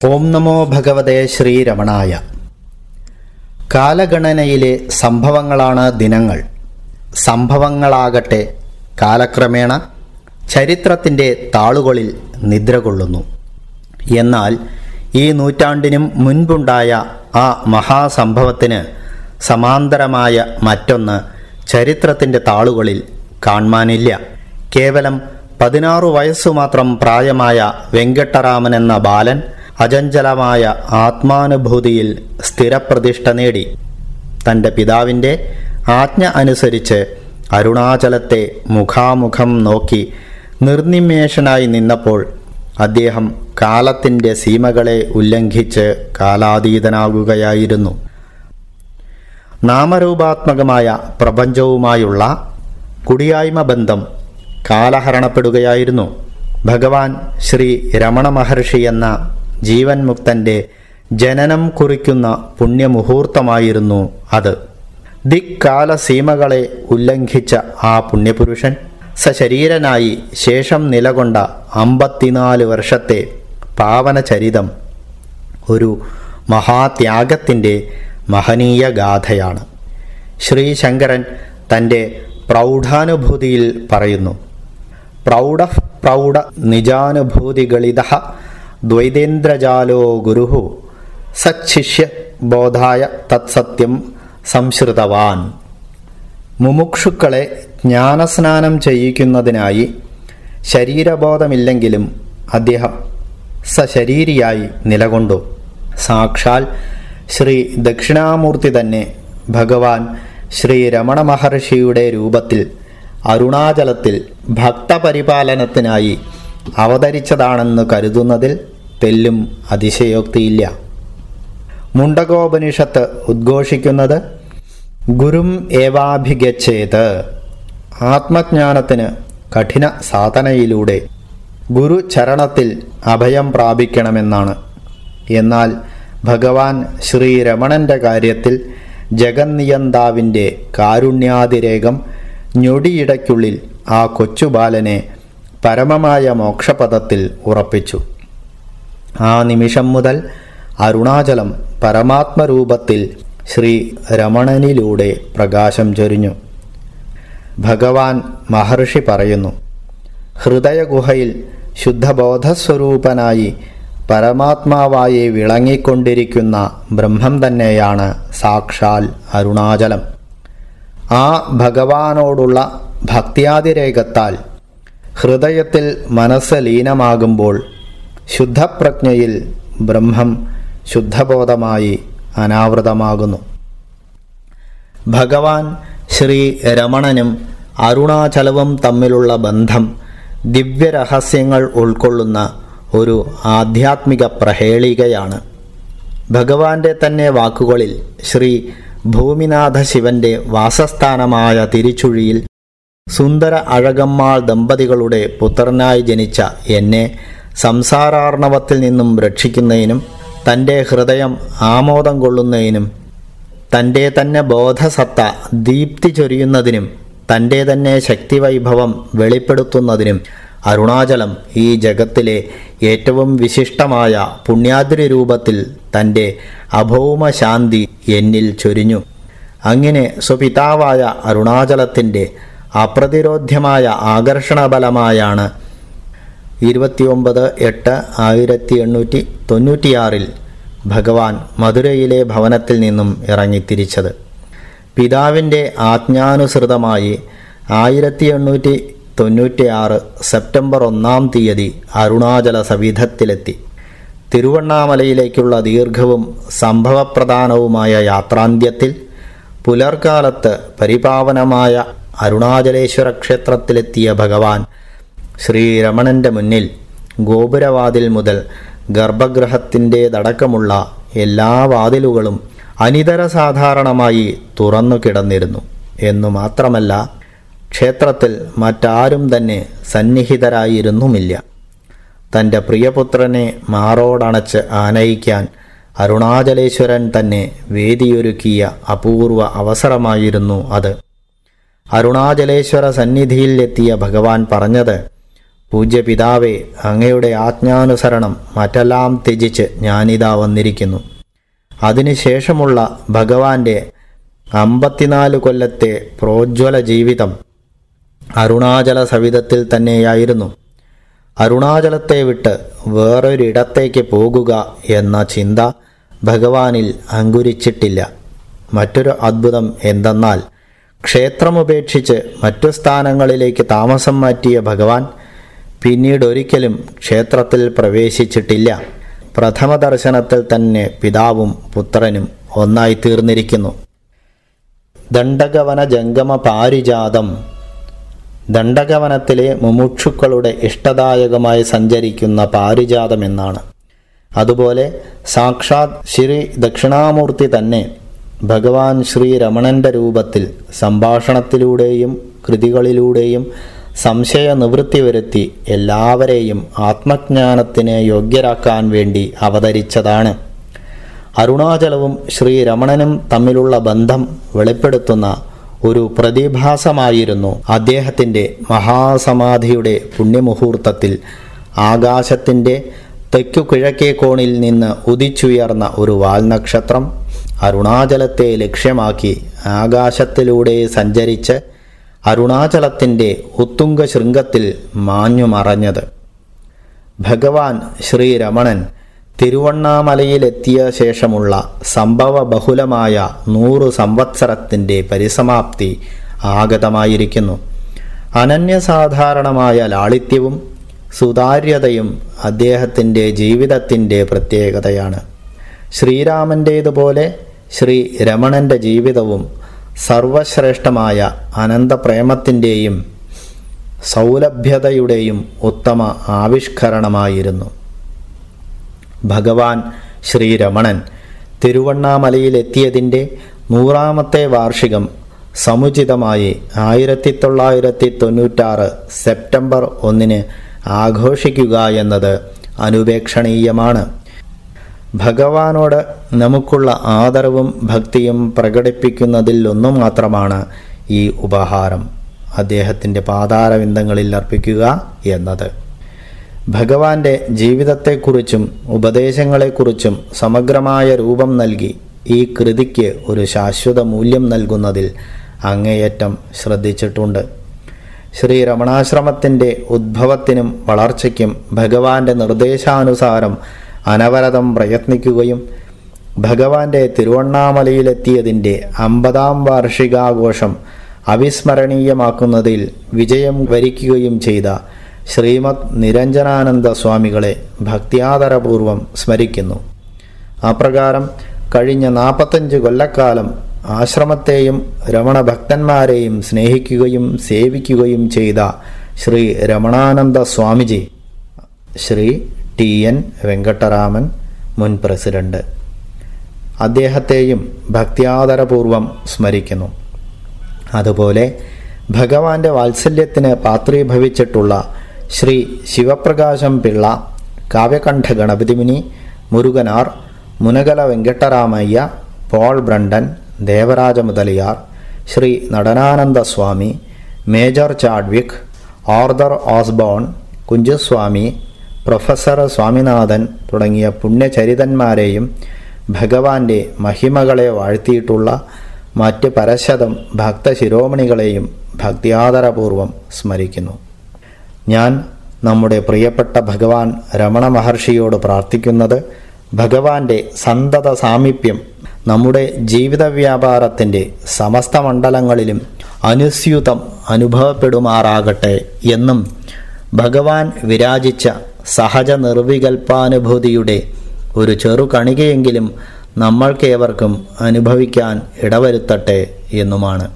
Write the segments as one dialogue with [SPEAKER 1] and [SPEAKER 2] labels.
[SPEAKER 1] ഓം നമോ ഭഗവതേ ശ്രീരമണായ കാലഗണനയിലെ സംഭവങ്ങളാണ് ദിനങ്ങൾ സംഭവങ്ങളാകട്ടെ കാലക്രമേണ ചരിത്രത്തിൻ്റെ താളുകളിൽ നിദ്ര കൊള്ളുന്നു എന്നാൽ ഈ നൂറ്റാണ്ടിനും മുൻപുണ്ടായ ആ മഹാസംഭവത്തിന് സമാന്തരമായ മറ്റൊന്ന് ചരിത്രത്തിൻ്റെ താളുകളിൽ കാണാനില്ല കേവലം പതിനാറു വയസ്സു മാത്രം പ്രായമായ വെങ്കട്ടരാമൻ എന്ന ബാലൻ അചഞ്ചലമായ ആത്മാനുഭൂതിയിൽ സ്ഥിരപ്രതിഷ്ഠ നേടി തൻ്റെ പിതാവിൻ്റെ ആജ്ഞ അനുസരിച്ച് അരുണാചലത്തെ മുഖാമുഖം നോക്കി നിർനിമേഷനായി നിന്നപ്പോൾ അദ്ദേഹം കാലത്തിൻ്റെ സീമകളെ ഉല്ലംഘിച്ച് കാലാതീതനാകുകയായിരുന്നു നാമരൂപാത്മകമായ പ്രപഞ്ചവുമായുള്ള കുടിയായ്മ ബന്ധം കാലഹരണപ്പെടുകയായിരുന്നു ഭഗവാൻ ശ്രീ രമണ മഹർഷി എന്ന ജീവൻ മുക്തന്റെ ജനനം കുറിക്കുന്ന പുണ്യമുഹൂർത്തമായിരുന്നു അത് ദിക്കാല സീമകളെ ഉല്ലംഘിച്ച ആ പുണ്യപുരുഷൻ സശരീരനായി ശേഷം നിലകൊണ്ട അമ്പത്തിനാല് വർഷത്തെ പാവന ചരിതം ഒരു മഹാത്യാഗത്തിൻ്റെ മഹനീയ ഗാഥയാണ് ശ്രീ ശങ്കരൻ തൻ്റെ പ്രൗഢാനുഭൂതിയിൽ പറയുന്നു പ്രൗഢ പ്രൗഢ നിജാനുഭൂതികളിത ദ്വൈതേന്ദ്രജാലോ ഗുരു സച്ഛിഷ്യ ബോധായ തത്സത്യം സംശ്രിതവാൻ മുമുക്ഷുക്കളെ ജ്ഞാനസ്നാനം ചെയ്യിക്കുന്നതിനായി ശരീരബോധമില്ലെങ്കിലും അദ്ദേഹം സശരീരിയായി നിലകൊണ്ടു സാക്ഷാൽ ശ്രീ ദക്ഷിണാമൂർത്തി തന്നെ ഭഗവാൻ ശ്രീ രമണ മഹർഷിയുടെ രൂപത്തിൽ അരുണാചലത്തിൽ ഭക്തപരിപാലനത്തിനായി അവതരിച്ചതാണെന്ന് കരുതുന്നതിൽ തെല്ലും അതിശയോക്തിയില്ല മുണ്ടകോപനിഷത്ത് ഉദ്ഘോഷിക്കുന്നത് ഗുരും ഏവാഭിഗച്ഛേത് ആത്മജ്ഞാനത്തിന് കഠിന സാധനയിലൂടെ ഗുരു ചരണത്തിൽ അഭയം പ്രാപിക്കണമെന്നാണ് എന്നാൽ ഭഗവാൻ ശ്രീരമണന്റെ കാര്യത്തിൽ ജഗന്നിയന്താവിൻ്റെ കാരുണ്യാതിരേകം ഞൊടിയിടയ്ക്കുള്ളിൽ ആ കൊച്ചുബാലനെ പരമമായ മോക്ഷപദത്തിൽ ഉറപ്പിച്ചു ആ നിമിഷം മുതൽ അരുണാചലം പരമാത്മരൂപത്തിൽ ശ്രീ രമണനിലൂടെ പ്രകാശം ചൊരിഞ്ഞു ഭഗവാൻ മഹർഷി പറയുന്നു ഹൃദയഗുഹയിൽ ശുദ്ധബോധസ്വരൂപനായി പരമാത്മാവായി വിളങ്ങിക്കൊണ്ടിരിക്കുന്ന ബ്രഹ്മം തന്നെയാണ് സാക്ഷാൽ അരുണാചലം ആ ഭഗവാനോടുള്ള ഭക്തിയാതിരേകത്താൽ ഹൃദയത്തിൽ മനസ്സ് ലീനമാകുമ്പോൾ ശുദ്ധപ്രജ്ഞയിൽ ബ്രഹ്മം ശുദ്ധബോധമായി അനാവൃതമാകുന്നു ഭഗവാൻ ശ്രീ രമണനും അരുണാചലവും തമ്മിലുള്ള ബന്ധം ദിവ്യരഹസ്യങ്ങൾ ഉൾക്കൊള്ളുന്ന ഒരു ആധ്യാത്മിക പ്രഹേളികയാണ് ഭഗവാന്റെ തന്നെ വാക്കുകളിൽ ശ്രീ ഭൂമിനാഥ ശിവന്റെ വാസസ്ഥാനമായ തിരുച്ചുഴിയിൽ സുന്ദര അഴകമ്മാൾ ദമ്പതികളുടെ പുത്രനായി ജനിച്ച എന്നെ സംസാരാർണവത്തിൽ നിന്നും രക്ഷിക്കുന്നതിനും തൻ്റെ ഹൃദയം ആമോദം കൊള്ളുന്നതിനും തൻ്റെ തന്നെ ബോധസത്ത ദീപ്തി ചൊരിയുന്നതിനും തൻ്റെ തന്നെ ശക്തിവൈഭവം വെളിപ്പെടുത്തുന്നതിനും അരുണാചലം ഈ ജഗത്തിലെ ഏറ്റവും വിശിഷ്ടമായ പുണ്യാദ്രി രൂപത്തിൽ തൻ്റെ അഭൗമ ശാന്തി എന്നിൽ ചൊരിഞ്ഞു അങ്ങനെ സ്വപിതാവായ അരുണാചലത്തിൻ്റെ അപ്രതിരോധ്യമായ ആകർഷണബലമായാണ് ഇരുപത്തിയൊമ്പത് എട്ട് ആയിരത്തി എണ്ണൂറ്റി തൊണ്ണൂറ്റിയാറിൽ ഭഗവാൻ മധുരയിലെ ഭവനത്തിൽ നിന്നും ഇറങ്ങിത്തിരിച്ചത് പിതാവിൻ്റെ ആജ്ഞാനുസൃതമായി ആയിരത്തി എണ്ണൂറ്റി തൊണ്ണൂറ്റിയാറ് സെപ്റ്റംബർ ഒന്നാം തീയതി അരുണാചല സവിധത്തിലെത്തി തിരുവണ്ണാമലയിലേക്കുള്ള ദീർഘവും സംഭവപ്രധാനവുമായ യാത്രാന്ത്യത്തിൽ പുലർക്കാലത്ത് പരിപാവനമായ അരുണാചലേശ്വര ക്ഷേത്രത്തിലെത്തിയ ഭഗവാൻ ശ്രീരമണന്റെ മുന്നിൽ ഗോപുരവാതിൽ മുതൽ ഗർഭഗൃഹത്തിൻ്റേതടക്കമുള്ള എല്ലാ വാതിലുകളും അനിതര സാധാരണമായി തുറന്നു കിടന്നിരുന്നു എന്നു മാത്രമല്ല ക്ഷേത്രത്തിൽ മറ്റാരും തന്നെ സന്നിഹിതരായിരുന്നുമില്ല തൻ്റെ പ്രിയപുത്രനെ മാറോടണച്ച് ആനയിക്കാൻ അരുണാചലേശ്വരൻ തന്നെ വേദിയൊരുക്കിയ അപൂർവ അവസരമായിരുന്നു അത് അരുണാചലേശ്വര സന്നിധിയിൽ എത്തിയ ഭഗവാൻ പറഞ്ഞത് പൂജ്യപിതാവേ അങ്ങയുടെ ആജ്ഞാനുസരണം മറ്റെല്ലാം ത്യജിച്ച് ഞാനിതാ വന്നിരിക്കുന്നു അതിനുശേഷമുള്ള ഭഗവാന്റെ അമ്പത്തിനാല് കൊല്ലത്തെ പ്രോജ്വല ജീവിതം അരുണാചല സവിധത്തിൽ തന്നെയായിരുന്നു അരുണാചലത്തെ വിട്ട് വേറൊരിടത്തേക്ക് പോകുക എന്ന ചിന്ത ഭഗവാനിൽ അങ്കുരിച്ചിട്ടില്ല മറ്റൊരു അദ്ഭുതം എന്തെന്നാൽ ക്ഷേത്രമുപേക്ഷിച്ച് മറ്റു സ്ഥാനങ്ങളിലേക്ക് താമസം മാറ്റിയ ഭഗവാൻ പിന്നീട് ഒരിക്കലും ക്ഷേത്രത്തിൽ പ്രവേശിച്ചിട്ടില്ല പ്രഥമ ദർശനത്തിൽ തന്നെ പിതാവും പുത്രനും ഒന്നായി തീർന്നിരിക്കുന്നു ദണ്ഡകവന ജംഗമ പാരിജാതം ദണ്ഡകവനത്തിലെ മുമുക്ഷുക്കളുടെ ഇഷ്ടദായകമായി സഞ്ചരിക്കുന്ന പാരിജാതം എന്നാണ് അതുപോലെ സാക്ഷാത് ശ്രീ ദക്ഷിണാമൂർത്തി തന്നെ ഭഗവാൻ ശ്രീ രമണന്റെ രൂപത്തിൽ സംഭാഷണത്തിലൂടെയും കൃതികളിലൂടെയും സംശയ നിവൃത്തി വരുത്തി എല്ലാവരെയും ആത്മജ്ഞാനത്തിന് യോഗ്യരാക്കാൻ വേണ്ടി അവതരിച്ചതാണ് അരുണാചലവും ശ്രീ രമണനും തമ്മിലുള്ള ബന്ധം വെളിപ്പെടുത്തുന്ന ഒരു പ്രതിഭാസമായിരുന്നു അദ്ദേഹത്തിൻ്റെ മഹാസമാധിയുടെ പുണ്യമുഹൂർത്തത്തിൽ ആകാശത്തിൻ്റെ തെക്കു കിഴക്കേ കോണിൽ നിന്ന് ഉദിച്ചുയർന്ന ഒരു വാൽനക്ഷത്രം അരുണാചലത്തെ ലക്ഷ്യമാക്കി ആകാശത്തിലൂടെ സഞ്ചരിച്ച് അരുണാചലത്തിൻ്റെ ഉത്തുംഗ ശൃംഗത്തിൽ മാഞ്ഞു മറഞ്ഞത് ഭഗവാൻ ശ്രീരമണൻ തിരുവണ്ണാമലയിലെത്തിയ ശേഷമുള്ള സംഭവ ബഹുലമായ നൂറു സംവത്സരത്തിൻ്റെ പരിസമാപ്തി ആഗതമായിരിക്കുന്നു അനന്യസാധാരണമായ ലാളിത്യവും സുതാര്യതയും അദ്ദേഹത്തിൻ്റെ ജീവിതത്തിൻ്റെ പ്രത്യേകതയാണ് ശ്രീരാമൻ്റേതുപോലെ ശ്രീ രമണൻ്റെ ജീവിതവും സർവശ്രേഷ്ഠമായ അനന്തപ്രേമത്തിൻ്റെയും സൗലഭ്യതയുടെയും ഉത്തമ ആവിഷ്കരണമായിരുന്നു ഭഗവാൻ ശ്രീരമണൻ തിരുവണ്ണാമലയിലെത്തിയതിൻ്റെ നൂറാമത്തെ വാർഷികം സമുചിതമായി ആയിരത്തി തൊള്ളായിരത്തി തൊണ്ണൂറ്റാറ് സെപ്റ്റംബർ ഒന്നിന് ആഘോഷിക്കുക എന്നത് അനുപേക്ഷണീയമാണ് ഭഗവാനോട് നമുക്കുള്ള ആദരവും ഭക്തിയും പ്രകടിപ്പിക്കുന്നതിൽ ഒന്നു മാത്രമാണ് ഈ ഉപഹാരം അദ്ദേഹത്തിൻ്റെ പാതാരവിന്ദങ്ങളിൽ അർപ്പിക്കുക എന്നത് ഭഗവാന്റെ ജീവിതത്തെക്കുറിച്ചും ഉപദേശങ്ങളെക്കുറിച്ചും സമഗ്രമായ രൂപം നൽകി ഈ കൃതിക്ക് ഒരു ശാശ്വത മൂല്യം നൽകുന്നതിൽ അങ്ങേയറ്റം ശ്രദ്ധിച്ചിട്ടുണ്ട് ശ്രീ രമണാശ്രമത്തിൻ്റെ ഉദ്ഭവത്തിനും വളർച്ചയ്ക്കും ഭഗവാന്റെ നിർദ്ദേശാനുസാരം അനവരതം പ്രയത്നിക്കുകയും ഭഗവാന്റെ തിരുവണ്ണാമലയിലെത്തിയതിൻ്റെ അമ്പതാം വാർഷികാഘോഷം അവിസ്മരണീയമാക്കുന്നതിൽ വിജയം വരിക്കുകയും ചെയ്ത ശ്രീമദ് നിരഞ്ജനാനന്ദ സ്വാമികളെ ഭക്തിയാദരപൂർവം സ്മരിക്കുന്നു അപ്രകാരം കഴിഞ്ഞ നാൽപ്പത്തഞ്ച് കൊല്ലക്കാലം ആശ്രമത്തെയും രമണ ഭക്തന്മാരെയും സ്നേഹിക്കുകയും സേവിക്കുകയും ചെയ്ത ശ്രീ രമണാനന്ദ സ്വാമിജി ശ്രീ ടി എൻ വെങ്കട്ടരാമൻ മുൻ പ്രസിഡന്റ് അദ്ദേഹത്തെയും ഭക്തിയാദരപൂർവം സ്മരിക്കുന്നു അതുപോലെ ഭഗവാന്റെ വാത്സല്യത്തിന് പാത്രീഭവിച്ചിട്ടുള്ള Shri Sivaprakasam Pillai Kavyakantha Ganapati Muni Muruganar Munagala Venkataramaiah Paul Brunton Devaraja Mudaliar Shri Natanananda Swami major Chadwick Arthur Osborne Kunjuswami professor Swaminathan തുടങ്ങിയ പുണ്യചരിതന്മാരെയും ഭഗവാന്റെ മഹിമകളെ വാഴ്ത്തിയിട്ടുള്ള മറ്റ് പരശതം ഭക്തശിരോമണികളെയും ഭക്തിയാദരപൂർവം സ്മരിക്കുന്നു ഞാൻ നമ്മുടെ പ്രിയപ്പെട്ട ഭഗവാൻ രമണ മഹർഷിയോട് പ്രാർത്ഥിക്കുന്നത് ഭഗവാന്റെ സന്തത സാമീപ്യം നമ്മുടെ ജീവിത വ്യാപാരത്തിൻ്റെ സമസ്ത മണ്ഡലങ്ങളിലും അനുസ്യൂതം അനുഭവപ്പെടുമാറാകട്ടെ എന്നും ഭഗവാൻ വിരാജിച്ച സഹജ നിർവികൽപ്പാനുഭൂതിയുടെ ഒരു ചെറു കണികയെങ്കിലും നമ്മൾക്കേവർക്കും അനുഭവിക്കാൻ ഇടവരുത്തട്ടെ എന്നുമാണ്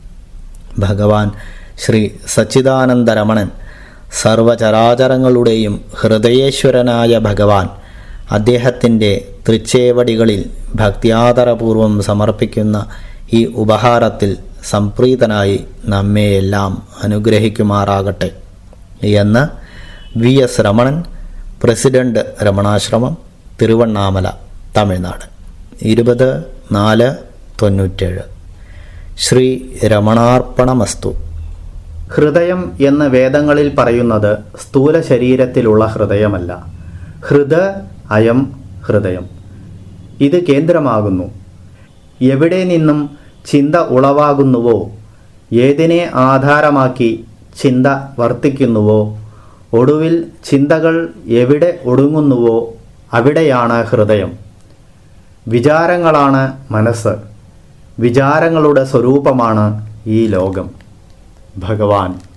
[SPEAKER 1] ഭഗവാൻ ശ്രീ സച്ചിദാനന്ദരമണൻ സർവചരാചരങ്ങളുടെയും ഹൃദയേശ്വരനായ ഭഗവാൻ അദ്ദേഹത്തിൻ്റെ തൃച്ചേവടികളിൽ ഭക്തിയാദരപൂർവം സമർപ്പിക്കുന്ന ഈ ഉപഹാരത്തിൽ സംപ്രീതനായി നമ്മെയെല്ലാം അനുഗ്രഹിക്കുമാറാകട്ടെ എന്ന് V S Ramanan president Ramanasramam Tiruvannamalai Tamil Nadu ഇരുപത് നാല് തൊണ്ണൂറ്റേഴ് ശ്രീ രമണാർപ്പണമസ്തു ഹൃദയം എന്ന് വേദങ്ങളിൽ പറയുന്നത് സ്ഥൂല ശരീരത്തിലുള്ള ഹൃദയമല്ല ഹൃദ അയം ഹൃദയം ഇത് കേന്ദ്രമാകുന്നു എവിടെ നിന്നും ചിന്ത ഉളവാകുന്നുവോ ഏതിനെ ആധാരമാക്കി ചിന്ത വർത്തിക്കുന്നുവോ ഒടുവിൽ ചിന്തകൾ എവിടെ ഒടുങ്ങുന്നുവോ അവിടെയാണ് ഹൃദയം വിചാരങ്ങളാണ് മനസ്സ് വിചാരങ്ങളുടെ സ്വരൂപമാണ് ഈ ലോകം ഭഗവാൻ